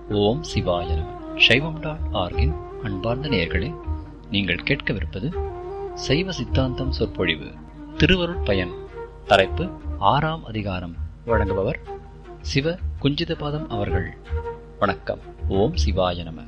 ஓம் சிவாய நம சைவம் டாட் ஆர்கின் அன்பார்ந்த நேயர்களே நீங்கள் கேட்கவிருப்பது சைவ சித்தாந்தம் சொற்பொழிவு திருவருட் பயன் தலைப்பு ஆறாம் அதிகாரம் வழங்குபவர் சிவ குஞ்சிதபாதம் அவர்கள் வணக்கம் ஓம் சிவாய நம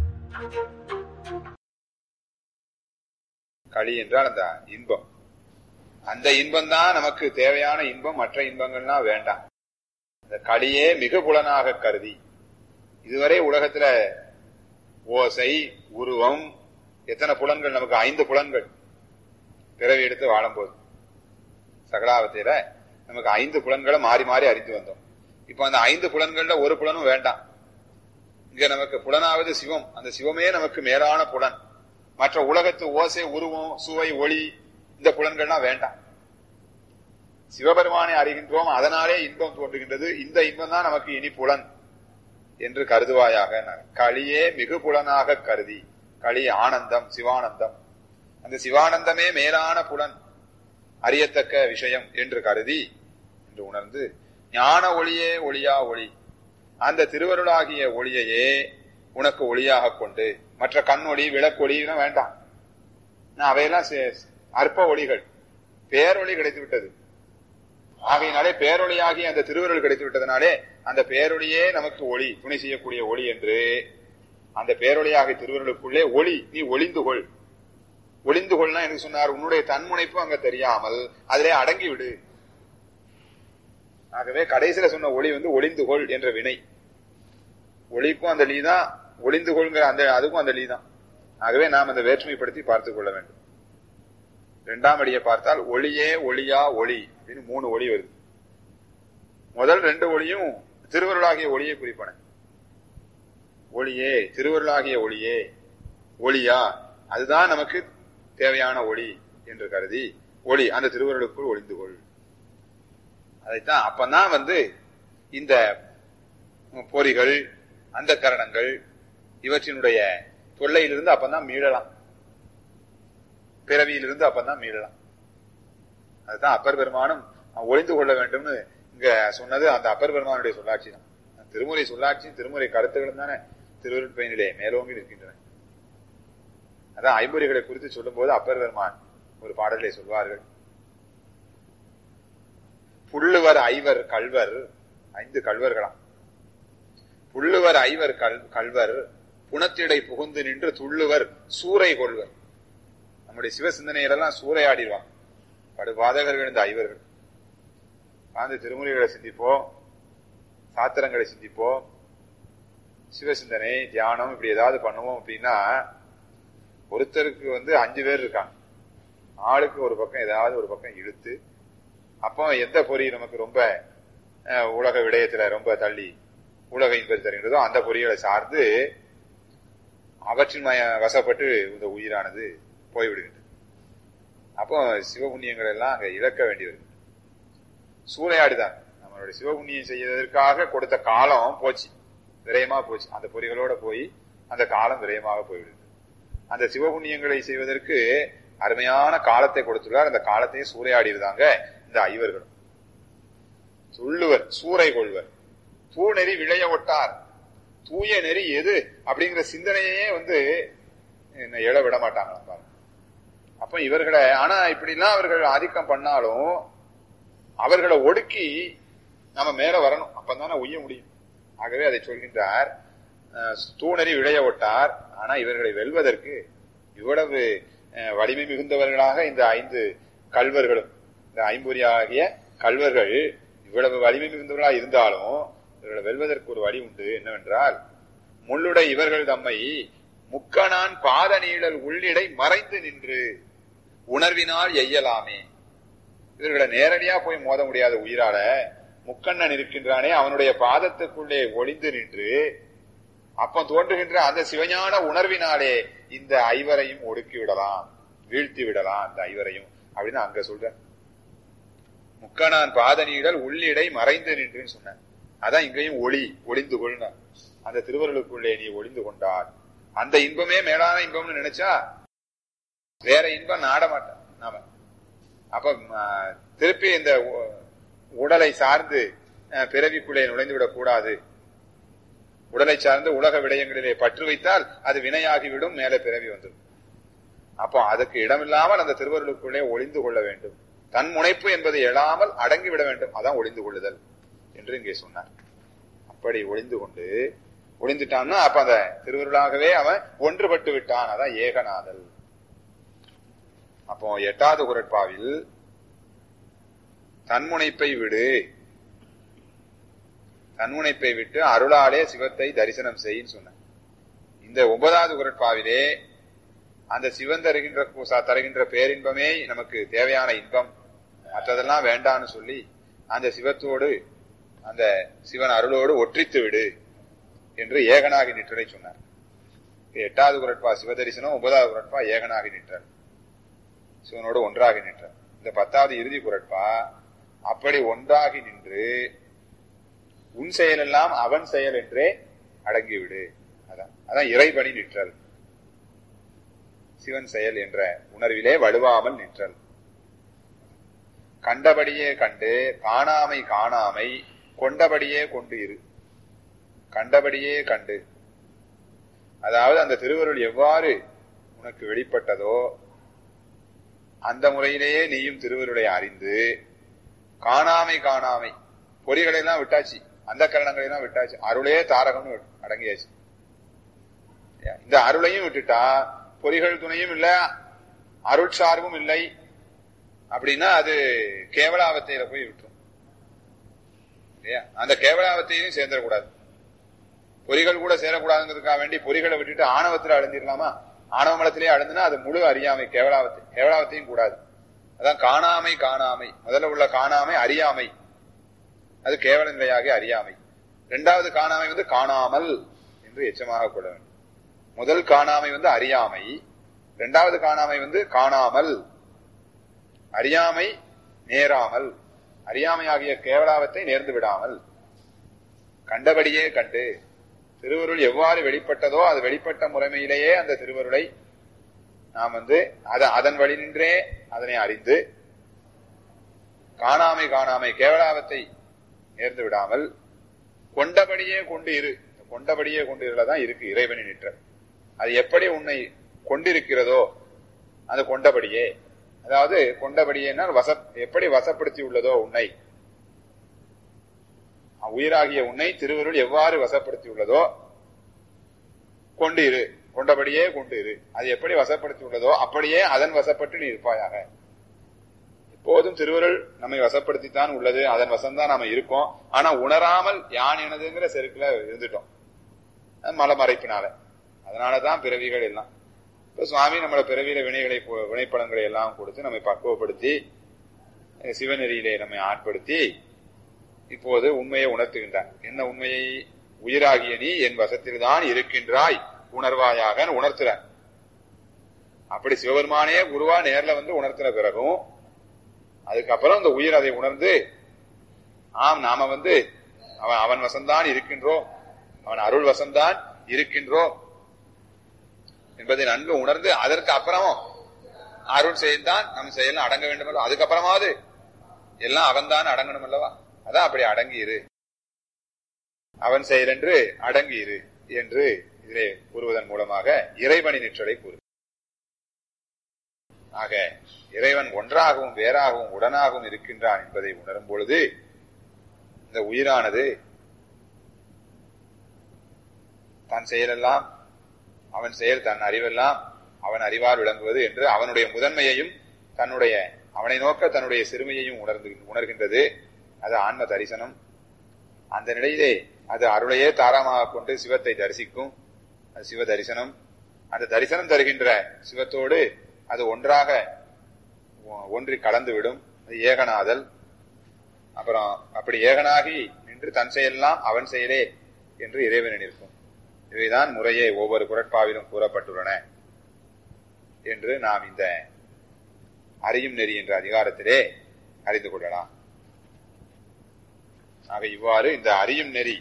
களி என்றால் அந்த இன்பம் அந்த இன்பம் தான் நமக்கு தேவையான இன்பம் மற்ற இன்பங்கள்லாம் வேண்டாம் அந்த களியே மிக புலனாக கருதி இதுவரை உலகத்துல ஓசை உருவம் எத்தனை புலன்கள் நமக்கு ஐந்து புலன்கள் பிறவி எடுத்து வாழும்போது சகலாவத்தில நமக்கு ஐந்து புலன்களை மாறி மாறி அறிந்து வந்தோம் இப்ப அந்த ஐந்து புலன்கள்ல ஒரு புலனும் வேண்டாம் இங்க நமக்கு புலனாவது சிவம் அந்த சிவமே நமக்கு மேலான புலன் மற்ற உலகத்து ஓசை உருவம் சுவை ஒளி இந்த புலன்கள்லாம் வேண்டாம் சிவபெருமானை அறிகின்றோம் அதனாலே இன்பம் தோன்றுகின்றது இந்த இன்பம் தான் நமக்கு இனி புலன் என்று கருதுவாயாக களியே மிகு புலனாக கருதி களி ஆனந்தம் சிவானந்தம் அந்த சிவானந்தமே மேலான புலன் அறியத்தக்க விஷயம் என்று கருதி என்று உணர்ந்து ஞான ஒளியே ஒளியா ஒளி அந்த திருவருளாகிய ஒளியையே உனக்கு ஒளியாக கொண்டு மற்ற கண்ணொளி விளக்கொளி வேண்டாம் அவையெல்லாம் அற்ப ஒளிகள் பேரொளி கிடைத்து விட்டது ஆகையினாலே பேரொளியாகி அந்த திருவருள் கிடைத்து விட்டதனாலே அந்த பேரொளியே நமக்கு ஒளி துணை செய்யக்கூடிய ஒளி என்று அந்த பேரொளியாகிய திருவருளுக்குள்ளே ஒளி நீ ஒளிந்து கொள் ஒளிந்து கொள்னா எனக்கு சொன்னார் உன்னுடைய தன்முனைப்பு அங்க தெரியாமல் அதிலே அடங்கி விடு ஆகவே கடைசியில சொன்ன ஒளி வந்து ஒளிந்து கொள் என்ற வினை ஒளிக்கும் அந்த லீ தான் ஒளிந்து கொள்கிற அந்த அதுக்கும் அந்த லீ தான் ஆகவே நாம் அந்த வேற்றுமைப்படுத்தி பார்த்துக் கொள்ள வேண்டும் இரண்டாம் அடியை பார்த்தால் ஒளியே ஒளியா ஒளி அப்படின்னு மூணு ஒளி வருது முதல் ரெண்டு ஒளியும் திருவருளாகிய ஒளியை குறிப்பன ஒளியே திருவருளாகிய ஒளியே ஒளியா அதுதான் நமக்கு தேவையான ஒளி என்று கருதி ஒளி அந்த திருவருளுக்குள் ஒளிந்து கொள் அதைத்தான் அப்பதான் வந்து இந்த பொறிகள் அந்த கரணங்கள் இவற்றினுடைய தொல்லையிலிருந்து அப்பதான் மீளலாம் பிறவியிலிருந்து அப்பதான் மீளலாம் அதுதான் அப்பர் பெருமானும் ஒளிந்து கொள்ள வேண்டும்னு இங்க சொன்னது அந்த அப்பர் பெருமானுடைய சொல்லாட்சி தான் திருமுறை சொல்லாட்சியும் திருமுறை கருத்துகளும் தானே திருவருட்பயனிலே மேலோங்கி நிற்கின்றன அதான் ஐம்பொறிகளை குறித்து சொல்லும் போது அப்பர் பெருமான் ஒரு பாடலை சொல்வார்கள் புள்ளுவர் ஐவர் கல்வர் ஐந்து கல்வர்களாம் புள்ளுவர் ஐவர் கல் கல்வர் புனத்திடை புகுந்து நின்று துள்ளுவர் சூறை கொள்வர் நம்முடைய சிவ சிந்தனையிலெல்லாம் சூறையாடிடுவாங்க படுபாதகர்கள் இந்த ஐவர்கள் அந்த திருமுறைகளை சிந்திப்போம் சாத்திரங்களை சிந்திப்போம் சிவசிந்தனை தியானம் இப்படி ஏதாவது பண்ணுவோம் அப்படின்னா ஒருத்தருக்கு வந்து அஞ்சு பேர் இருக்காங்க ஆளுக்கு ஒரு பக்கம் ஏதாவது ஒரு பக்கம் இழுத்து அப்போ எந்த பொறி நமக்கு ரொம்ப உலக விடயத்துல ரொம்ப தள்ளி உலக இன்பது தருகின்றதோ அந்த பொறிகளை சார்ந்து அவற்றின் வசப்பட்டு இந்த உயிரானது போய்விடுகின்றது அப்போ சிவபுண்ணியங்கள் எல்லாம் அங்க இழக்க வேண்டி வருது சூறையாடுதான் நம்மளுடைய சிவபுண்ணியம் செய்வதற்காக கொடுத்த காலம் போச்சு விரயமா போச்சு அந்த பொறிகளோட போய் அந்த காலம் விரயமாக போய்விடுது அந்த சிவபுண்ணியங்களை செய்வதற்கு அருமையான காலத்தை கொடுத்துள்ளார் அந்த காலத்தையும் சூறையாடிருந்தாங்க இந்த ஐவர்களும் சொல்லுவர் சூறை கொள்வர் தூநெறி விளைய ஒட்டார் தூய நெறி எது அப்படிங்கிற சிந்தனையே வந்து எழ விட மாட்டாங்க பாருங்க அப்ப இவர்களை ஆனா இப்படிலாம் அவர்கள் ஆதிக்கம் பண்ணாலும் அவர்களை ஒடுக்கி நம்ம மேல வரணும் அப்பதானே உய்ய முடியும் ஆகவே அதை சொல்கின்றார் தூணறி விளைய ஒட்டார் ஆனா இவர்களை வெல்வதற்கு இவ்வளவு வலிமை மிகுந்தவர்களாக இந்த ஐந்து கல்வர்களும் இந்த ஐம்பொறி ஆகிய கல்வர்கள் இவ்வளவு வலிமை மிகுந்தவர்களாக இருந்தாலும் இவர்களை வெல்வதற்கு ஒரு வழி உண்டு என்னவென்றால் முள்ளுடை இவர்கள் தம்மை முக்கணான் பாத நீழல் உள்ளிடை மறைந்து நின்று உணர்வினால் எய்யலாமே இவர்களை நேரடியா போய் மோத முடியாத உயிரால முக்கண்ணன் இருக்கின்றானே அவனுடைய பாதத்துக்குள்ளே ஒளிந்து நின்று அப்ப தோன்றுகின்ற அந்த சிவஞான உணர்வினாலே இந்த ஐவரையும் ஒடுக்கி விடலாம் வீழ்த்தி விடலாம் அந்த ஐவரையும் அப்படின்னு அங்க சொல்ற முக்கணான் பாத நீடல் உள்ளிடை மறைந்து நின்றுன்னு சொன்ன அதான் இங்கேயும் ஒளி ஒளிந்து கொள்ன அந்த திருவருளுக்குள்ளே நீ ஒளிந்து கொண்டார் அந்த இன்பமே மேலான இன்பம்னு நினைச்சா வேற இன்பம் நாட மாட்டான் நாம அப்ப திருப்பி இந்த உடலை சார்ந்து அஹ், பிறவிக்குள்ளே நுழைந்து விடக் கூடாது உடலை சார்ந்து உலக விடயங்களிலே பற்று வைத்தால் அது வினையாகிவிடும் மேலே பிறவி வந்துடும் அப்போ அதுக்கு இடமில்லாமல் அந்த திருவருளுக்குள்ளே ஒளிந்து கொள்ள வேண்டும் தன் முனைப்பு என்பது எழாமல் அடங்கி விட வேண்டும் அதான் ஒளிந்து கொள்ளுதல் என்று இங்கே சொன்னார் அப்படி ஒளிந்து கொண்டு ஒளிந்துட்டான்னா அப்ப அந்த திருவருளாகவே அவன் ஒன்றுபட்டு விட்டான் அதான் ஏகநாதல் அப்போ எட்டாவது குரட்பாவில் தன்முனைப்பை விடு தன்முனைப்பை விட்டு அருளாலே சிவத்தை தரிசனம் செய்யின்னு சொன்ன இந்த ஒன்பதாவது குரட்பாவிலே அந்த சிவன் தருகின்ற கூசா- தருகின்ற பேரின்பமே நமக்கு தேவையான இன்பம் மற்றதெல்லாம் வேண்டான்னு சொல்லி அந்த சிவத்தோடு அந்த சிவன் அருளோடு ஒற்றித்து விடு என்று ஏகனாகி நிற்றலை சொன்னார் எட்டாவது குரட்பா சிவதரிசனம் ஒன்பதாவது குரட்பா ஏகனாகி நிற்றார் சிவனோடு ஒன்றாகி நின்றார் இந்த பத்தாவது இறுதி குரட்பா அப்படி ஒன்றாகி நின்று உன் செயலெல்லாம் அவன் செயல் என்றே அடங்கிவிடு அதான் அதான் இறைபணி நிற்றல் சிவன் செயல் என்ற உணர்விலே வலுவாமல் நிற்றல் கண்டபடியே கண்டு காணாமை காணாமை கொண்டபடியே கொண்டு இரு கண்டபடியே கண்டு அதாவது அந்த திருவருள் எவ்வாறு உனக்கு வெளிப்பட்டதோ அந்த முறையிலேயே நீயும் திருவருளை அறிந்து காணாமை காணாமை பொறிகளை எல்லாம் விட்டாச்சு அந்த கரணங்களை எல்லாம் விட்டாச்சு அருளே தாரகம்னு அடங்கியாச்சு இந்த அருளையும் விட்டுட்டா பொறிகள் துணையும் இல்ல அருட்சார்பும் இல்லை அப்படின்னா அது கேவலாவத்தையில போய் விட்டுரும் இல்லையா அந்த கேவலாவத்தையும் சேர்ந்துடக்கூடாது பொறிகள் கூட சேரக்கூடாதுங்கிறதுக்காக வேண்டி பொறிகளை விட்டுட்டு ஆணவத்துல அழிஞ்சிடலாமா ஆணவ மலத்திலே அழிந்துனா அது முழு அறியாமை கேவலாவத்தை கேவலாவத்தையும் கூடாது அதான் காணாமை காணாமை முதல்ல உள்ள காணாமை அறியாமை அது கேவல நிலையாக அறியாமை இரண்டாவது காணாமை வந்து காணாமல் என்று எச்சமாக கொள்ள வேண்டும் முதல் காணாமை வந்து அறியாமை இரண்டாவது காணாமை வந்து காணாமல் அறியாமை நேராமல் அறியாமை ஆகிய கேவலாவத்தை நேர்ந்து விடாமல் கண்டபடியே கண்டு திருவருள் எவ்வாறு வெளிப்பட்டதோ அது வெளிப்பட்ட முறைமையிலேயே அந்த திருவருளை நாம் வந்து அத- அதன் வழி நின்றே அதனை அறிந்து காணாமை காணாமை கேவலாவத்தை நேர்ந்து விடாமல் கொண்டபடியே கொண்டு இரு இந்த கொண்டபடியே கொண்டு இருளதான் இருக்கு இறைவனின் நிற்ற அது எப்படி உன்னை கொண்டிருக்கிறதோ அது கொண்டபடியே அதாவது கொண்டபடியேனா வச எப்படி வசப்படுத்தி உள்ளதோ உன்னை உயிராகிய உன்னை திருவருள் எவ்வாறு வசப்படுத்தி உள்ளதோ கொண்டு இரு கொண்டபடியே கொண்டு இரு அது எப்படி வசப்படுத்தி உள்ளதோ அப்படியே அதன் வசப்பட்டு நீ இருப்பாயாக எப்போதும் திருவருள் நம்மை வசப்படுத்தித்தான் உள்ளது அதன் வசம்தான் நாம இருக்கோம் ஆனா உணராமல் யான் எனதுங்கிற செருக்குல இருந்துட்டோம் அது மலமறைப்பினால அதனாலதான் பிறவிகள் எல்லாம் இப்ப சுவாமி நம்மள பிறவியில வினைகளை போ- வினைப்படங்களை எல்லாம் கொடுத்து நம்மை பக்குவப்படுத்தி அஹ் சிவநெறியிலே நம்மை ஆட்படுத்தி இப்போது உண்மையை உணர்த்துகின்றார் என்ன உண்மையை உயிராகிய நீ என் வசத்தில்தான் இருக்கின்றாய் உணர்வாயாக உணர்த்துறார் அப்படி சிவபெருமானே குருவா நேர்ல வந்து உணர்த்தின பிறகும் அதுக்கப்புறம் இந்த உயிர் அதை உணர்ந்து ஆம் நாம வந்து அவன் அவன் வசம்தான் இருக்கின்றோம் அவன் அருள் வசம்தான் இருக்கின்றோம் என்பதை நன்கு உணர்ந்து அதற்கு அப்புறமும் அருள் செயல்தான் நம் செயல் அடங்க வேண்டும் அல்லவா அதுக்கப்புறமாவது எல்லாம் அவன்தான் அடங்கணும் அல்லவா அதான் அப்படி அடங்கி இரு அவன் செயல் என்று அடங்கி இரு என்று இதிலே கூறுவதன் மூலமாக இறைவனின் நிற்றலை கூறு ஆக இறைவன் ஒன்றாகவும் வேறாகவும் உடனாகவும் இருக்கின்றான் என்பதை உணரும் பொழுது இந்த உயிரானது தன் செயலெல்லாம் அவன் செயல் தன் அறிவெல்லாம் அவன் அறிவால் விளங்குவது என்று அவனுடைய முதன்மையையும் தன்னுடைய அவனை நோக்க தன்னுடைய சிறுமையையும் உணர்ந்து உணர்கின்றது அது ஆன்ம தரிசனம் அந்த நிலையிலே அது அருளையே தாரமாக கொண்டு சிவத்தை தரிசிக்கும் அது சிவ தரிசனம் அந்த தரிசனம் தருகின்ற சிவத்தோடு அது ஒன்றாக ஒ- ஒன்றி கலந்து விடும் அது ஏகனாதல் அப்புறம் அப்படி ஏகனாகி நின்று தன் செயலெல்லாம் அவன் செயலே என்று இறைவனில் இருக்கும் இவைதான் முறையே ஒவ்வொரு குரட்பாவிலும் கூறப்பட்டுள்ளன என்று நாம் இந்த அறியும் நெறி என்ற அதிகாரத்திலே அறிந்து கொள்ளலாம் ஆக இவ்வாறு இந்த அறியும் நெறி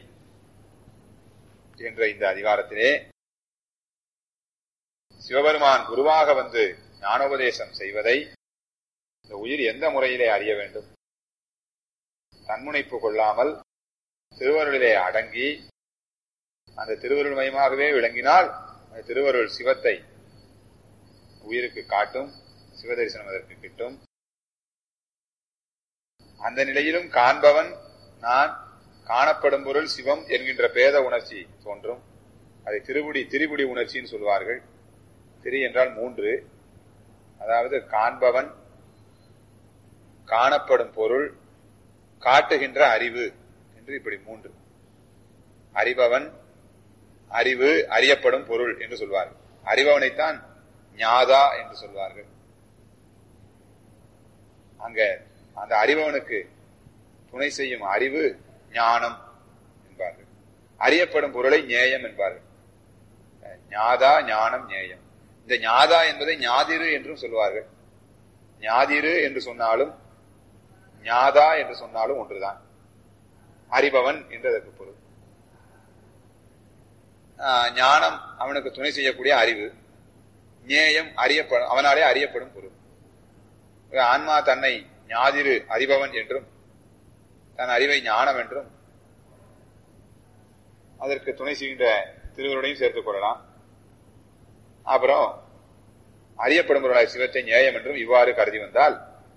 என்ற இந்த அதிகாரத்திலே சிவபெருமான் குருவாக வந்து ஞானோபதேசம் செய்வதை இந்த உயிர் எந்த முறையிலே அறிய வேண்டும் தன்முனைப்பு கொள்ளாமல் திருவருளிலே அடங்கி அந்த திருவருள் மயமாகவே விளங்கினால் அந்த திருவருள் சிவத்தை உயிருக்கு காட்டும் சிவதரிசனம் அதற்கு கிட்டும் அந்த நிலையிலும் காண்பவன் நான் காணப்படும் பொருள் சிவம் என்கின்ற பேத உணர்ச்சி தோன்றும் அதை திருบุடி திரிபுடி உணர்ச்சின்னு சொல்வார்கள் திரி என்றால் மூன்று அதாவது காண்பவன் காணப்படும் பொருள் காட்டுகின்ற அறிவு என்று இப்படி மூன்று அறிபவன் அறிவு அறியப்படும் பொருள் என்று சொல்வார்கள் அறிபவனைத்தான் ஞாதா என்று சொல்வார்கள் அங்க அந்த அறிபவனுக்கு துணை செய்யும் அறிவு ஞானம் என்பார்கள் அறியப்படும் பொருளை ஞேயம் என்பார்கள் ஞாதா ஞானம் ஞேயம் இந்த ஞாதா என்பதை ஞாதிரு என்றும் சொல்வார்கள் ஞாதிரு என்று சொன்னாலும் ஞாதா என்று சொன்னாலும் ஒன்றுதான் அறிபவன் என்று அதற்கு பொருள் ஞானம் அவனுக்கு துணை செய்யக்கூடிய அறிவு ஞேயம் அறியப்படும் அவனாலே அறியப்படும் பொருள் ஆன்மா தன்னை ஞாதிரு அறிபவன் என்றும் தன் அறிவை ஞானம் என்றும் அதற்கு துணை செய்கின்ற திருவருடையும் சேர்த்துக் கொள்ளலாம் அப்புறம் அறியப்படும் பொருளாய் சிவத்தை நியாயம் என்றும் இவ்வாறு கருதி வந்தால்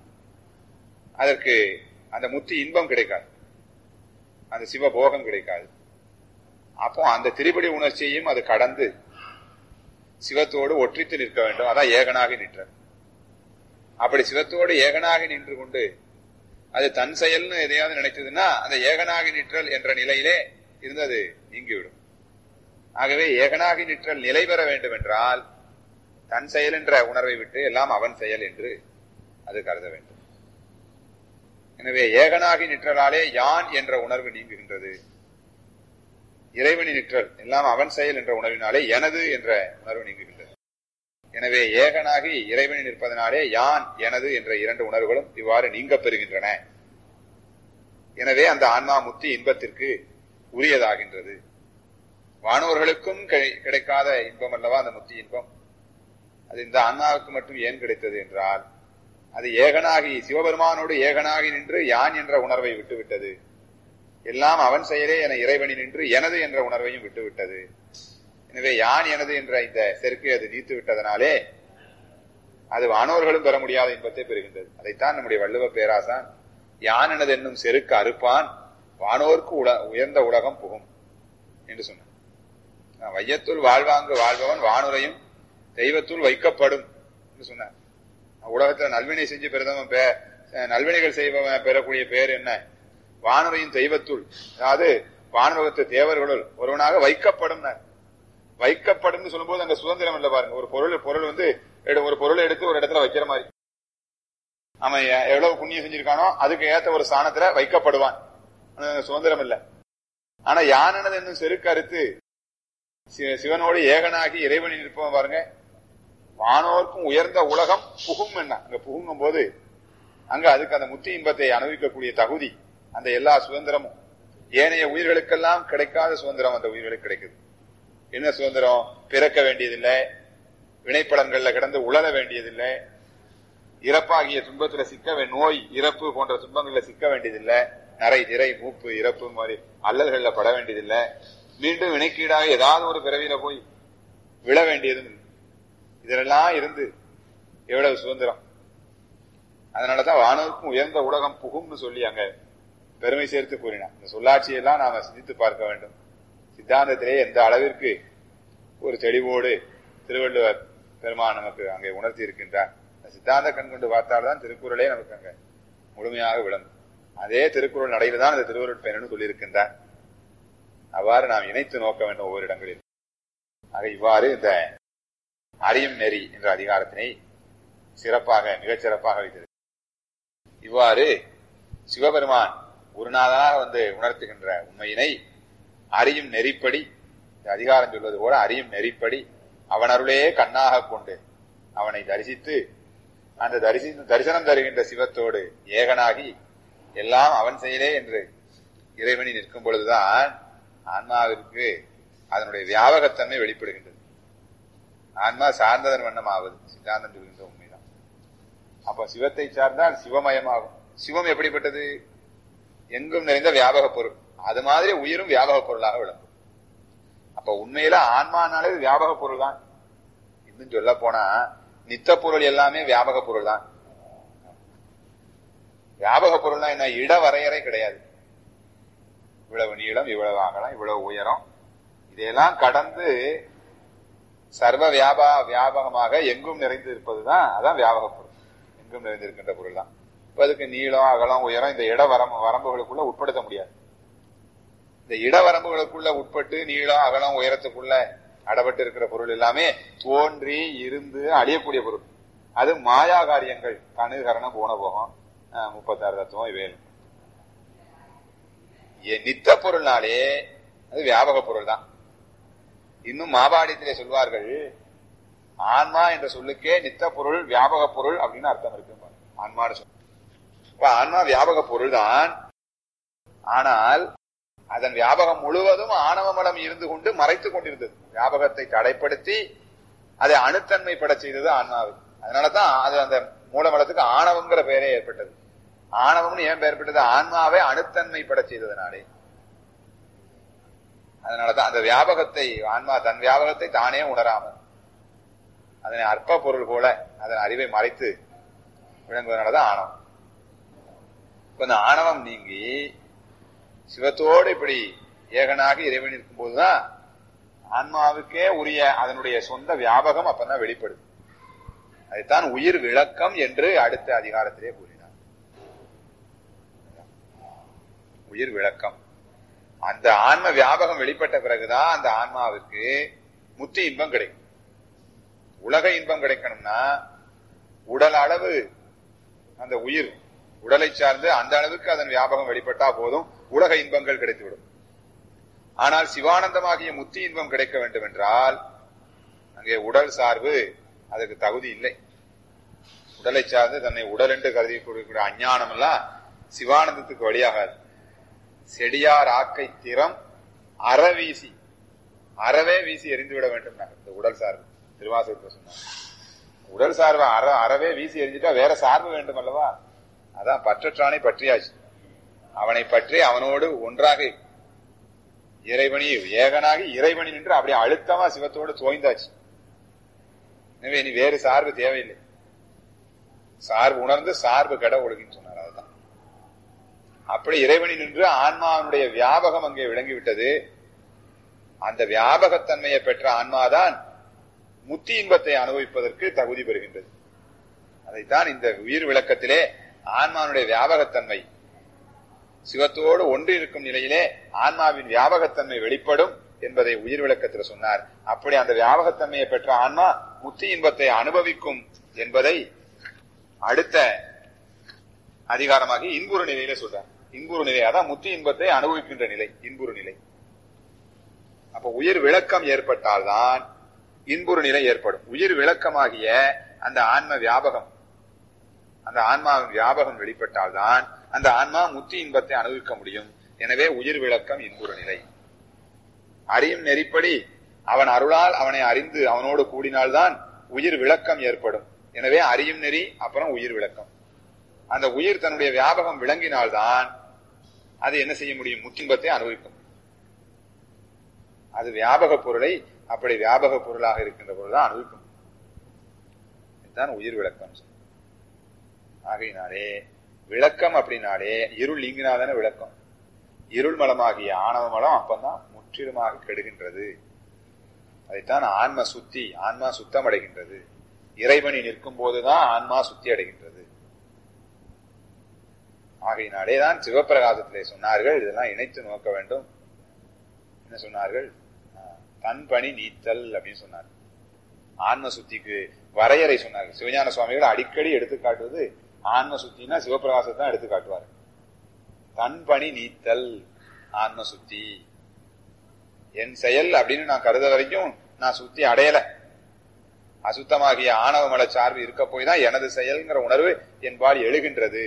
அதற்கு அந்த முத்தி இன்பம் கிடைக்காது அந்த சிவபோகம் கிடைக்காது அப்போ அந்த திரிபடி உணர்ச்சியையும் அது கடந்து சிவத்தோடு ஒற்றித்து நிற்க வேண்டும் அதான் ஏகனாக நிற்ற அப்படி சிவத்தோடு ஏகனாக நின்று கொண்டு அது தன் செயல்னு எதையாவது நினைத்ததுன்னா அந்த ஏகனாகி நிற்றல் என்ற நிலையிலே இருந்து அது நீங்கிவிடும் ஆகவே ஏகனாகி நிற்றல் நிலை பெற வேண்டும் என்றால் தன் செயல் என்ற உணர்வை விட்டு எல்லாம் அவன் செயல் என்று அது கருத வேண்டும் எனவே ஏகனாகி நிற்றலாலே யான் என்ற உணர்வு நீங்குகின்றது இறைவனி நிற்றல் எல்லாம் அவன் செயல் என்ற உணர்வினாலே எனது என்ற உணர்வு நீங்குகின்றது எனவே ஏகனாகி இறைவனி நிற்பதனாலே யான் எனது என்ற இரண்டு உணர்வுகளும் இவ்வாறு நீங்க பெறுகின்றன எனவே அந்த ஆன்மா முத்தி இன்பத்திற்கு உரியதாகின்றது வானோர்களுக்கும் கிடைக்காத இன்பம் அல்லவா அந்த முத்தி இன்பம் அது இந்த ஆன்மாவுக்கு மட்டும் ஏன் கிடைத்தது என்றால் அது ஏகனாகி சிவபெருமானோடு ஏகனாகி நின்று யான் என்ற உணர்வை விட்டுவிட்டது எல்லாம் அவன் செயலே என இறைவனி நின்று எனது என்ற உணர்வையும் விட்டுவிட்டது எனவே யான் எனது என்ற இந்த செருக்கை அது நீத்து விட்டதனாலே அது வானோர்களும் பெற முடியாத இன்பத்தை பெறுகின்றது அதைத்தான் நம்முடைய வள்ளுவ பேராசான் யான் எனது என்னும் செருக்கு அறுப்பான் வானோர்க்கு உல உயர்ந்த உலகம் புகும் என்று சொன்னார் வையத்துள் வாழ்வாங்கு வாழ்பவன் வானுரையும் தெய்வத்துள் வைக்கப்படும் என்று சொன்னார் உலகத்துல நல்வினை செஞ்சு பெருதவன் நல்வினைகள் செய்பவன் பெறக்கூடிய பேர் என்ன வானுரையும் தெய்வத்துள் அதாவது வானுலகத்து தேவர்களுள் ஒருவனாக வைக்கப்படும் வைக்கப்படும் சொல்லும்போது அங்க சுதந்திரம் இல்ல பாருங்க ஒரு பொருள் பொருள் வந்து ஒரு பொருளை எடுத்து ஒரு இடத்துல வைக்கிற மாதிரி அவன் எவ்வளவு புண்ணியம் செஞ்சிருக்கானோ அதுக்கு ஏத்த ஒரு ஸ்தானத்துல வைக்கப்படுவான் சுதந்திரம் இல்ல ஆனா யானது என்னும் செருக்கறுத்து சிவனோடு ஏகனாகி இறைவனி நிற்பவன் பாருங்க வானோர்க்கும் உயர்ந்த உலகம் புகும் என்ன அங்க புகுங்கும் போது அங்க அதுக்கு அந்த முத்தி இன்பத்தை அனுபவிக்கக்கூடிய தகுதி அந்த எல்லா சுதந்திரமும் ஏனைய உயிர்களுக்கெல்லாம் கிடைக்காத சுதந்திரம் அந்த உயிர்களுக்கு கிடைக்குது என்ன சுதந்திரம் பிறக்க வேண்டியதில்லை வினைப்படங்கள்ல கிடந்து உழல வேண்டியதில்லை இறப்பாகிய துன்பத்துல சிக்க நோய் இறப்பு போன்ற துன்பங்கள்ல சிக்க வேண்டியதில்லை நரை திரை மூப்பு இறப்பு மாதிரி அல்லல்கள்ல பட வேண்டியதில்லை மீண்டும் வினைக்கீடாக ஏதாவது ஒரு பிறவியில போய் விழ வேண்டியதும் இதெல்லாம் இருந்து எவ்வளவு சுதந்திரம் அதனாலதான் வானோருக்கும் உயர்ந்த உலகம் புகும்னு சொல்லி அங்க பெருமை சேர்த்து கூறினார் இந்த சொல்லாட்சியெல்லாம் நாம சிந்தித்து பார்க்க வேண்டும் சித்தாந்தத்திலே எந்த அளவிற்கு ஒரு தெளிவோடு திருவள்ளுவர் பெருமான் நமக்கு அங்கே உணர்த்தி இருக்கின்றார் சித்தாந்த கண் கொண்டு பார்த்தால்தான் திருக்குறளே நமக்கு அங்க முழுமையாக விளங்கும் அதே திருக்குறள் நடையில தான் அந்த திருவருட் பயனு சொல்லியிருக்கின்றார் அவ்வாறு நாம் இணைத்து நோக்க வேண்டும் ஒவ்வொரு இடங்களில் ஆக இவ்வாறு இந்த அறியும் நெறி என்ற அதிகாரத்தினை சிறப்பாக மிகச் சிறப்பாக வைத்தது இவ்வாறு சிவபெருமான் குருநாதனாக வந்து உணர்த்துகின்ற உண்மையினை அறியும் நெறிப்படி அதிகாரம் சொல்வது போல அறியும் நெறிப்படி அவன் அருளே கண்ணாக கொண்டு அவனை தரிசித்து அந்த தரிசி தரிசனம் தருகின்ற சிவத்தோடு ஏகனாகி எல்லாம் அவன் செயலே என்று இறைவனி நிற்கும் பொழுதுதான் ஆன்மாவிற்கு அதனுடைய வியாபகத்தன்மை வெளிப்படுகின்றது ஆன்மா சார்ந்ததன் வண்ணம் ஆவது சித்தாந்தம் சொல்கின்ற உண்மைதான் அப்ப சிவத்தை சார்ந்தால் சிவமயமாகும் சிவம் எப்படிப்பட்டது எங்கும் நிறைந்த வியாபக பொருள் அது மாதிரி உயிரும் வியாபக பொருளாக விளங்கும் அப்ப உண்மையில ஆன்மானாலே இது வியாபக பொருள் தான் இன்னும் சொல்ல போனா நித்த பொருள் எல்லாமே வியாபக பொருள் தான் வியாபக பொருள்னா என்ன இட வரையறை கிடையாது இவ்வளவு நீளம் இவ்வளவு அகலம் இவ்வளவு உயரம் இதையெல்லாம் கடந்து சர்வ வியாபா வியாபகமாக எங்கும் நிறைந்து இருப்பதுதான் அதான் வியாபக பொருள் எங்கும் நிறைந்திருக்கின்ற பொருள் தான் இப்ப அதுக்கு நீளம் அகலம் உயரம் இந்த இட வரம்பு வரம்புகளுக்குள்ள உட்படுத்த முடியாது இந்த இட வரம்புகளுக்குள்ள உட்பட்டு நீளம் அகலம் உயரத்துக்குள்ள அடப்பட்டு இருக்கிற பொருள் எல்லாமே தோன்றி இருந்து அழியக்கூடிய பொருள் அது மாயா காரியங்கள் கணு கரணம் போன போகம் முப்பத்தாறு தத்துவம் இவையல் நித்த பொருள்னாலே அது வியாபக பொருள் தான் இன்னும் மாபாடியத்திலே சொல்வார்கள் ஆன்மா என்ற சொல்லுக்கே நித்த பொருள் வியாபக பொருள் அப்படின்னு அர்த்தம் இருக்கு ஆன்மான்னு சொல்ல இப்ப ஆன்மா வியாபக பொருள் தான் ஆனால் அதன் வியாபகம் முழுவதும் ஆணவ மலம் இருந்து கொண்டு மறைத்துக் கொண்டிருந்தது வியாபகத்தை தடைப்படுத்தி அதை அணுத்தன்மைப்பட செய்தது ஆன்மாவு அதனாலதான் அது அந்த மூலமலத்துக்கு ஆணவம்ங்கிற பெயரே ஏற்பட்டது ஆணவம்னு ஏன் பெயர் பெற்றது ஆன்மாவை அணுத்தன்மைப்பட செய்ததனாலே அதனாலதான் அந்த வியாபகத்தை ஆன்மா தன் வியாபகத்தை தானே உணராமல் அதனை அற்ப பொருள் போல அதன் அறிவை மறைத்து விளங்குவதனாலதான் ஆணவம் இப்ப இந்த ஆணவம் நீங்கி சிவத்தோடு இப்படி ஏகனாக இறைவன் இருக்கும் போதுதான் ஆன்மாவுக்கே உரிய அதனுடைய சொந்த வியாபகம் அப்பதான் வெளிப்படுது அதைத்தான் உயிர் விளக்கம் என்று அடுத்த அதிகாரத்திலே கூறினார் உயிர் விளக்கம் அந்த ஆன்ம வியாபகம் வெளிப்பட்ட பிறகுதான் அந்த ஆன்மாவிற்கு முத்தி இன்பம் கிடைக்கும் உலக இன்பம் கிடைக்கணும்னா உடல் அளவு அந்த உயிர் உடலை சார்ந்து அந்த அளவுக்கு அதன் வியாபகம் வெளிப்பட்டா போதும் உலக இன்பங்கள் கிடைத்துவிடும் ஆனால் சிவானந்தமாகிய முத்தி இன்பம் கிடைக்க வேண்டும் என்றால் அங்கே உடல் சார்பு அதற்கு தகுதி இல்லை உடலை சார்ந்து தன்னை உடல் என்று கருதி கொடுக்கிற அஞ்ஞானம் எல்லாம் சிவானந்தத்துக்கு வழியாகாது செடியார் ஆக்கை திறம் அற வீசி அறவே வீசி எரிந்து விட வேண்டும் இந்த உடல் சார்பு திருவாசகத்தில் சொன்னாங்க உடல் சார்பு அற அறவே வீசி எரிஞ்சிட்டா வேற சார்பு வேண்டும் அல்லவா அதான் பற்றற்றானை பற்றியாச்சு அவனை பற்றி அவனோடு ஒன்றாக இறைவனி ஏகனாகி இறைவனி நின்று அப்படியே அழுத்தமா சிவத்தோடு தோய்ந்தாச்சு எனவே இனி வேறு சார்பு தேவையில்லை சார்பு உணர்ந்து சார்பு கட ஒழுகின்னு சொன்னார் அதுதான் அப்படி இறைவனி நின்று ஆன்மாவினுடைய வியாபகம் அங்கே விளங்கிவிட்டது அந்த வியாபகத்தன்மையை பெற்ற ஆன்மாதான் முத்தி இன்பத்தை அனுபவிப்பதற்கு தகுதி பெறுகின்றது அதைத்தான் இந்த உயிர் விளக்கத்திலே ஆன்மானுடைய வியாபகத்தன்மை சிவத்தோடு ஒன்று இருக்கும் நிலையிலே ஆன்மாவின் வியாபகத்தன்மை வெளிப்படும் என்பதை உயிர் விளக்கத்தில் சொன்னார் அப்படி அந்த வியாபகத்தன்மையை பெற்ற ஆன்மா முத்தி இன்பத்தை அனுபவிக்கும் என்பதை அடுத்த அதிகாரமாகி இன்புறு நிலையில சொல்றார் இன்புறு நிலை அதான் முத்தி இன்பத்தை அனுபவிக்கின்ற நிலை இன்புறு நிலை அப்ப உயிர் விளக்கம் ஏற்பட்டால்தான் இன்புறு நிலை ஏற்படும் உயிர் விளக்கமாகிய அந்த ஆன்ம வியாபகம் அந்த ஆன்மாவின் வியாபகம் வெளிப்பட்டால்தான் அந்த ஆன்மா முத்தி இன்பத்தை அனுபவிக்க முடியும் எனவே உயிர் விளக்கம் இன்புறு நிலை அறியும் நெறிப்படி அவன் அருளால் அவனை அறிந்து அவனோடு கூடினால்தான் உயிர் விளக்கம் ஏற்படும் எனவே அறியும் நெறி அப்புறம் உயிர் விளக்கம் அந்த உயிர் தன்னுடைய வியாபகம் விளங்கினால்தான் அது என்ன செய்ய முடியும் முத்தின்பத்தை அனுபவிக்கும் அது வியாபக பொருளை அப்படி வியாபக பொருளாக இருக்கின்ற பொருள் தான் அனுபவிக்கும் இதுதான் உயிர் விளக்கம் ஆகையினாலே விளக்கம் அப்படின்னாலே இருள் நீங்கினாதானே விளக்கம் இருள் மலமாகிய ஆணவ மலம் அப்பந்தான் முற்றிலுமாக கெடுகின்றது அதைத்தான் ஆன்ம சுத்தி ஆன்மா சுத்தம் அடைகின்றது இறைவனி நிற்கும் போதுதான் ஆன்மா சுத்தி அடைகின்றது ஆகையினாலேதான் சிவபிரகாசத்திலே சொன்னார்கள் இதெல்லாம் இணைத்து நோக்க வேண்டும் என்ன சொன்னார்கள் தன் பணி நீத்தல் அப்படின்னு சொன்னார் ஆன்ம சுத்திக்கு வரையறை சொன்னார்கள் சிவஞான சுவாமிகள் அடிக்கடி எடுத்து காட்டுவது ஆன்ம சுத்தினா சிவபிரகாசத்தை தான் எடுத்து காட்டுவார் தன் பணி நீத்தல் ஆன்ம சுத்தி என் செயல் அப்படின்னு நான் கருத வரைக்கும் நான் சுத்தி அடையல அசுத்தமாகிய ஆணவ மல சார்பு இருக்க போய் தான் எனது செயல்ங்கிற உணர்வு என்பால் எழுகின்றது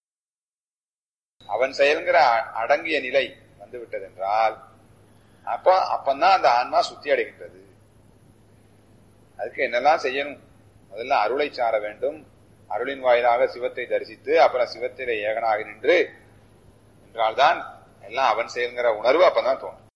அவன் செயல்ங்கிற அடங்கிய நிலை வந்து விட்டது என்றால் அப்ப அப்பந்தான் அந்த ஆன்மா சுத்தி அடைகின்றது அதுக்கு என்னெல்லாம் செய்யணும் முதல்ல அருளை சார வேண்டும் அருளின் வாயிலாக சிவத்தை தரிசித்து அப்புறம் சிவத்திலே ஏகனாக நின்று என்றால்தான் எல்லாம் அவன் செயல்கிற உணர்வு அப்பதான் தோணும்